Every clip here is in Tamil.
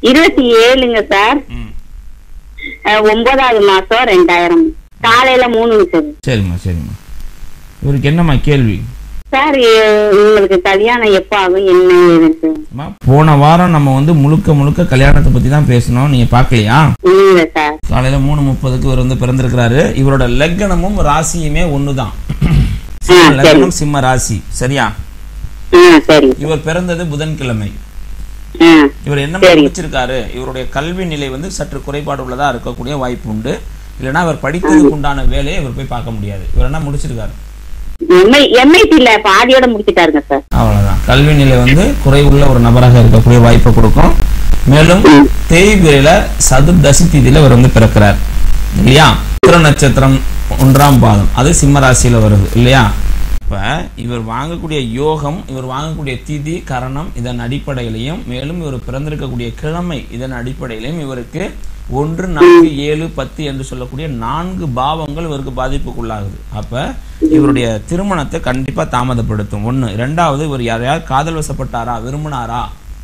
இருபத்தி ஏழுங்க சார் ம் அஹ், ஒன்பதாவது மாசம் ரெண்டாயிரம் காலையில மூணுங்க சார் சரிம்மா சரிம்மா இவருக்கு என்னம்மா கேள்வி சார் எ- உங்களுக்கு கல்யாணம் எப்ப ஆகும் என்ன ஏதுன்னு அம்மா, போன வாரம் நம்ம வந்து முழுக்க முழுக்க கல்யாணத்தை பத்தி தான் பேசணும் நீங்க பார்க்கலையா இல்ல சார் காலையில மூணு முப்பதுக்கு இவர் வந்து பிறந்திருக்கிறாரு இவரோட லக்னமும் ராசியுமே ஒண்ணுதான் சிம்ம ஆ, சரி. லக்னம் சிம்ம ராசி சரியா ஆ சரி இவர் பிறந்தது புதன்கிழமை ஆ இவர் என்ன சரி. முடிச்சிருக்காரு இவருடைய கல்வி நிலை வந்து சற்று குறைபாடு உள்ளதா இருக்கக்கூடிய வாய்ப்பு உண்டு இல்லைன்னா அவர் படித்ததுக்கு உண்டான வேலையை இவர் போய் பார்க்க முடியாது இவர் என்ன முடிச்சிருக்காரு எம்ஐ எம்ஐடில பாதியோட முடிச்சிட்டாருங்க சார் அவ்வளவுதான் கல்வி நிலை வந்து குறைவுள்ள ஒரு நபராக இருக்கக்கூடிய வாய்ப்பை கொடுக்கும் மேலும் தேய்பிரையில சதுர்தசி திதியில இவர் வந்து பிறக்கிறார் இல்லையா உத்திர நட்சத்திரம் ஒன்றாம் பாதம் அது சிம்ம ராசியில வருது இல்லையா இப்ப இவர் வாங்கக்கூடிய யோகம் இவர் வாங்கக்கூடிய திதி கரணம் இதன் அடிப்படையிலையும் மேலும் இவர் பிறந்திருக்கக்கூடிய கிழமை இதன் அடிப்படையிலையும் இவருக்கு ஒன்று நான்கு ஏழு பத்து என்று சொல்லக்கூடிய நான்கு பாவங்கள் இவருக்கு பாதிப்புக்குள்ளாகுது அப்ப இவருடைய திருமணத்தை கண்டிப்பா தாமதப்படுத்தும் ஒண்ணு இரண்டாவது இவர் யாரையாவது காதல் வசப்பட்டாரா விரும்பினாரா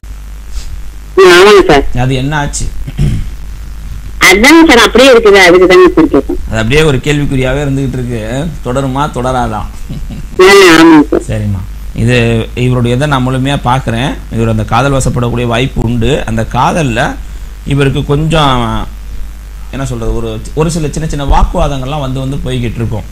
ஆமாங்க சார் அது என்ன ஆச்சு அதாங்க சார் அப்படியே இருக்குது அதுக்கு தாங்க சார் கேட்டேன் அது அப்படியே ஒரு கேள்விக்குறியாவே இருந்துகிட்டு இருக்கு தொடருமா தொடராதா ஆ, ஆமாங்க சார் சரிம்மா இது இவருடைய இதை நான் முழுமையா பார்க்குறேன் இவர் அந்த காதல் வசப்படக்கூடிய வாய்ப்பு உண்டு அந்த காதல்ல இவருக்கு கொஞ்சம் என்ன சொல்றது ஒரு ஒரு சில சின்ன சின்ன வாக்குவாதங்கள்லாம் வந்து வந்து போய்கிட்டு இருக்கும்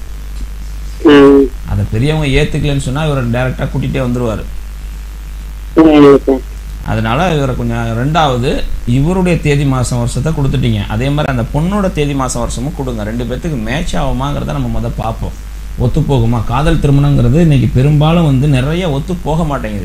ம் அதை பெரியவங்க ஏத்துக்கலைன்னு சொன்னா இவரை டைரக்டா கூட்டிகிட்டே வந்துருவாரு சரிங்க சார் அதனால இவரை கொஞ்சம் ரெண்டாவது இவருடைய தேதி மாசம் வருஷத்தை கொடுத்துட்டீங்க அதே மாதிரி அந்த பொண்ணோட தேதி மாசம் வருஷமும் கொடுங்க ரெண்டு பேர்த்துக்கு மேட்ச் ஆகுமாங்கிறத நம்ம முத பார்ப்போம் ஒத்து போகுமா காதல் திருமணங்கிறது இன்னைக்கு பெரும்பாலும் வந்து நிறைய ஒத்து போக மாட்டேங்குது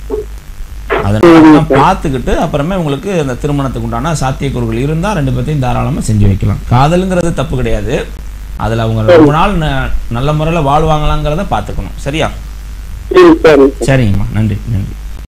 அதனால பார்த்துக்கிட்டு அப்புறமே உங்களுக்கு அந்த திருமணத்துக்கு உண்டான சாத்தியக்கூறுகள் இருந்தா ரெண்டு பேர்த்தையும் தாராளமா செஞ்சு வைக்கலாம் காதலுங்கிறது தப்பு கிடையாது அதுல அவங்க ரொம்ப நாள் ந- நல்ல முறையில் வாழ்வாங்களாங்கிறத பார்த்துக்கணும் சரியா ம் சரிங்க சார் சரிங்கம்மா நன்றி நன்றி